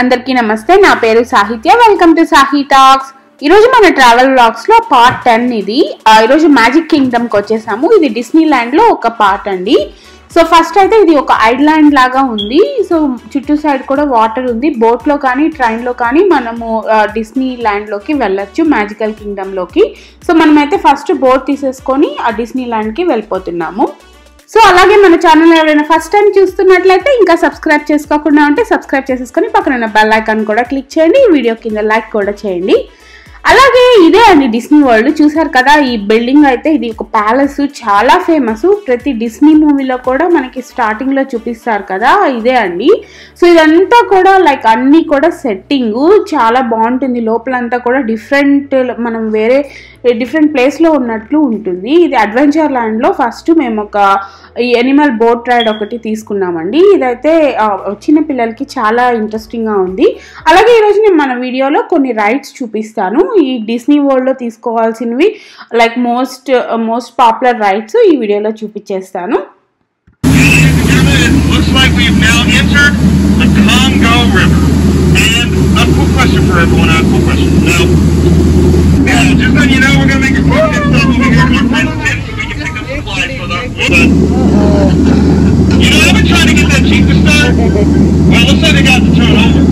అందరికీ నమస్తే నా పేరు సాహిత్య వెల్కమ్ టు సాహి టాక్స్ ఈరోజు మన ట్రావెల్ వ్లాగ్స్ లో పార్ట్ టెన్ ఇది ఆ, ఈరోజు మ్యాజిక్ కింగ్డమ్ కి వచ్చేసాము ఇది డిస్నీ ల్యాండ్ లో ఒక పార్ట్ అండి సో ఫస్ట్ అయితే ఇది ఒక ఐలాండ్ లాగా ఉంది సో చుట్టూ సైడ్ కూడా వాటర్ ఉంది బోట్ లో కానీ ట్రైన్ లో కానీ మనము ఆ, డిస్నీ ల్యాండ్ లోకి వెళ్ళొచ్చు మ్యాజికల్ కింగ్డమ్ లోకి సో మనమైతే ఫస్ట్ బోట్ తీసేసుకొని ఆ డిస్నీ ల్యాండ్ కి వెళ్ళిపోతున్నాము సో అలాగే మన ఛానల్ ఎవరైనా ఫస్ట్ టైం చూస్తున్నట్లయితే ఇంకా సబ్స్క్రైబ్ చేసుకోకుండా ఉంటే సబ్స్క్రైబ్ చేసేసుకొని పక్కన ఉన్న బెల్ ఐకాన్ కూడా క్లిక్ చేయండి ఈ వీడియో కింద లైక్ కూడా చేయండి అలాగే ఇదే అండి డిస్నీ వరల్డ్ చూసారు కదా ఈ బిల్డింగ్ అయితే ఇది ఒక ప్యాలెస్ చాలా ఫేమస్ ప్రతి డిస్నీ మూవీలో కూడా మనకి స్టార్టింగ్ లో చూపిస్తారు కదా ఇదే అండి సో ఇదంతా కూడా లైక్ అన్ని కూడా సెట్టింగ్ చాలా బాగుంటుంది లోపలంతా కూడా డిఫరెంట్ మనం వేరే డిఫరెంట్ ప్లేస్ లో ఉన్నట్లు ఉంటుంది ఇది అడ్వెంచర్ ల్యాండ్ లో ఫస్ట్ మేము ఒక ఈ ఎనిమల్ బోట్ రైడ్ ఒకటి తీసుకున్నామండి ఇదైతే ఆ, చిన్న పిల్లలకి చాలా ఇంట్రెస్టింగ్ గా ఉంది అలాగే ఈరోజు నేను మన వీడియోలో కొన్ని రైడ్స్ చూపిస్తాను ఈ డిస్నీ వరల్డ్ లో తీసుకోవాల్సినవి like most most popular rides ఈ వీడియోలో చూపించేస్తాను Gentlemen, it looks like we've now entered the Congo River. And a cool question for everyone. A cool question. Now, yeah, just letting you know, we're gonna make a quick pit stop over here to our friend's tent so we can pick up supplies for the. But, you know, I've been trying to get that Jeep to start. Well, looks like they got to turn over.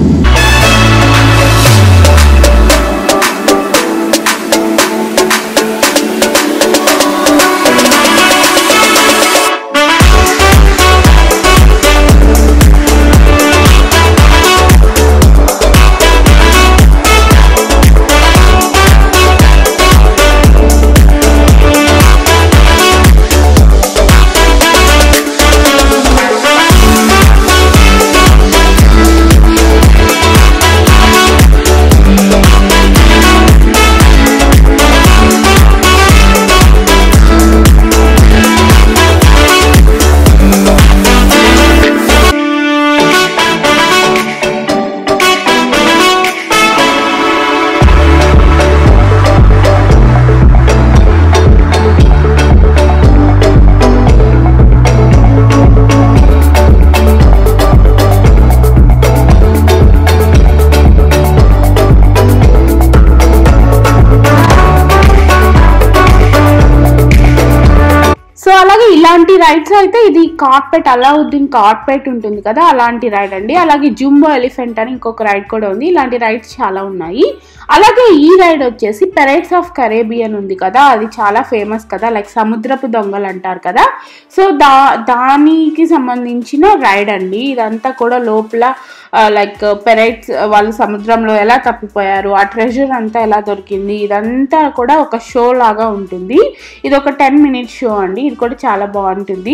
So అలాగే ఇలాంటి rides అయితే ఇది carpet Alauddin carpet ఉంటుంది కదా అలాంటి ride అండి అలాగే jumbo elephant అని ఇంకొక రైడ్ కూడా ఉంది ఇలాంటి రైడ్స్ చాలా ఉన్నాయి అలాగే ఈ రైడ్ వచ్చేసి పెరైట్స్ ఆఫ్ కరేబియన్ ఉంది కదా అది చాలా ఫేమస్ కదా లైక్ సముద్రపు దొంగలు అంటారు కదా సో దా దానికి సంబంధించిన రైడ్ అండి ఇదంతా కూడా లోపల లైక్ పెరైట్స్ వాళ్ళు సముద్రంలో ఎలా తప్పిపోయారు ఆ ట్రెజర్ అంతా ఎలా దొరికింది ఇదంతా కూడా ఒక షో లాగా ఉంటుంది ఇది ఒక టెన్ మినిట్స్ షో అండి ఇది కూడా చాలా బాగుంటుంది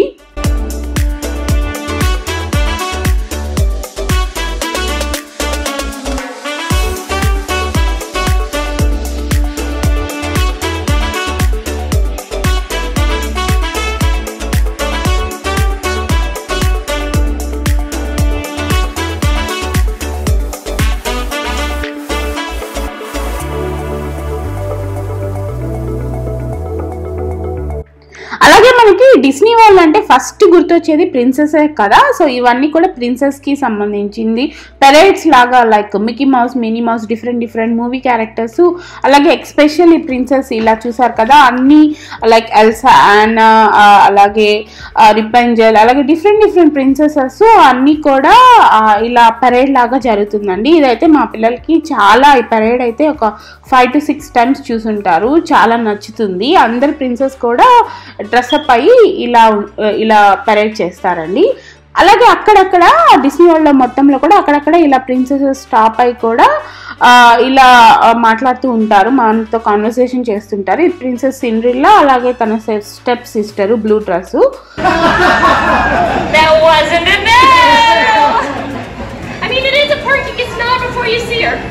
అలాగే మనకి డిస్నీ వరల్డ్ అంటే ఫస్ట్ గుర్తొచ్చేది ప్రిన్సెస్ కదా సో ఇవన్నీ కూడా ప్రిన్సెస్ కి సంబంధించింది పెరేడ్స్ లాగా like Mickey Mouse Minnie Mouse different different movie characters అలాగే ఎక్స్పెషల్లీ ప్రిన్సెస్ ఇలా చూసారు కదా అన్ని లైక్ ఎల్సా అండ్ అలాగే రిపెంజల్ అలాగే డిఫరెంట్ డిఫరెంట్ ప్రిన్సెసెస్ అన్నీ కూడా ఆ, ఇలా పరేడ్ లాగా జరుగుతుందండి ఇదైతే మా పిల్లలకి చాలా ఈ పరేడ్ అయితే ఒక ఫైవ్ టు సిక్స్ టైమ్స్ చూసుంటారు చాలా నచ్చుతుంది అందరు ప్రిన్సెస్ కూడా డ్రెస్అప్ అయ్యి ఇలా ఉం- ఇలా పరేడ్ చేస్తారండి అలాగే అక్కడక్కడ డిస్నీ వరల్డ్ మొత్తంలో కూడా అక్కడక్కడ ఇలా ప్రిన్సెసెస్ స్టాప్ అయి కూడా ఆ, ఇలా ఆ, మాట్లాడుతూ ఉంటారు మనతో కాన్వర్సేషన్ చేస్తుంటారు ఇది ప్రిన్సెస్ సిండ్రిల్లా అలాగే తన step sister blue dress That wasn't a no! I mean, it is a perk. You can smell her before you see her.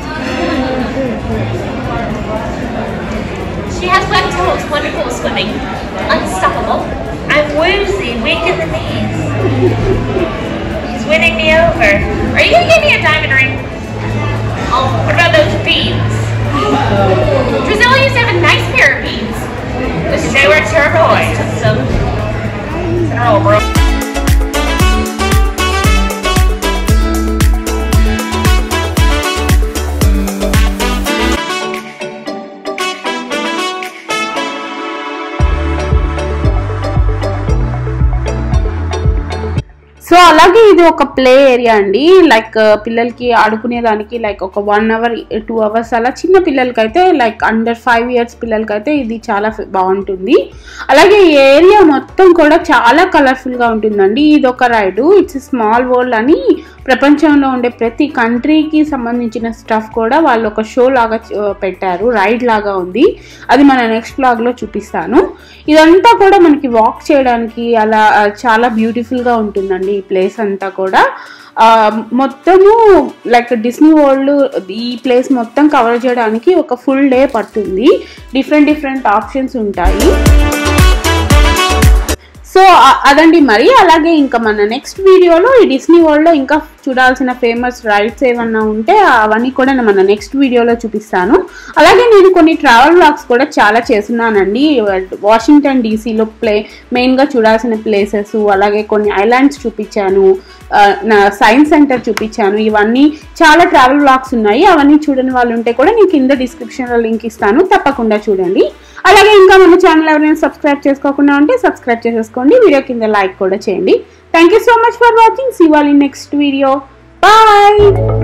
She has black toes, wonderful at swimming, unstoppable. I'm woozy, weak in the knees. She's winning me over. Are you gonna give me a diamond ring? Oh, what about those beads? Drizzle used to have a nice pair of beads. Because they were turquoise. So, they're all broke. అలాగే ఇది ఒక play area అండి like పిల్లలకి ఆడుకునే దానికి like ఒక one hour two hours అలా చిన్న పిల్లలకి అయితే లైక్ అండర్ ఫైవ్ ఇయర్స్ పిల్లలకి అయితే ఇది చాలా ఫ- బాగుంటుంది అలాగే ఈ ఏరియా మొత్తం కూడా చాలా కలర్ఫుల్ గా ఉంటుందండి ఇది ఒక రైడ్ ఇట్స్ స్మాల్ వరల్డ్ అని ప్రపంచంలో ఉండే ప్రతి కంట్రీకి సంబంధించిన స్టఫ్ కూడా వాళ్ళు ఒక షో లాగా చ- పెట్టారు రైడ్ లాగా ఉంది అది మన నెక్స్ట్ బ్లాగ్ లో చూపిస్తాను ఇదంతా కూడా మనకి వాక్ చేయడానికి అలా ఆ, చాలా బ్యూటిఫుల్ గా ఉంటుందండి ఈ ప్లేస్ అంతా కూడా ఆ, మొత్తము లైక్ డిస్నీ వరల్డ్ ఈ ప్లేస్ మొత్తం కవర్ చేయడానికి ఒక ఫుల్ డే పడుతుంది డిఫరెంట్ డిఫరెంట్ ఆప్షన్స్ ఉంటాయి సో అ- అదండి మరి అలాగే ఇంకా మన నెక్స్ట్ వీడియోలో ఈ డిస్నీ వరల్డ్లో ఇంకా చూడాల్సిన ఫేమస్ రైడ్స్ ఏమన్నా ఉంటే అవన్నీ కూడా నేను మన నెక్స్ట్ వీడియోలో చూపిస్తాను అలాగే నేను కొన్ని ట్రావెల్ బ్లాగ్స్ కూడా చాలా చేస్తున్నానండి వాషింగ్టన్ డీసీలో ప్లే మెయిన్గా చూడాల్సిన ప్లేసెస్ అలాగే కొన్ని ఐలాండ్స్ చూపించాను ఆ, నా సైన్స్ సెంటర్ చూపించాను ఇవన్నీ చాలా ట్రావెల్ బ్లాగ్స్ ఉన్నాయి అవన్నీ చూడని వాళ్ళు ఉంటే కూడా నేను కింద డిస్క్రిప్షన్లో లింక్ ఇస్తాను తప్పకుండా చూడండి అలాగే ఇంకా మన ఛానల్ ఎవరైనా సబ్స్క్రైబ్ చేసుకోకుండా ఉంటే సబ్స్క్రైబ్ చేసేసుకోండి వీడియో కింద లైక్ కూడా చేయండి thank you so much for watching see you all in next video bye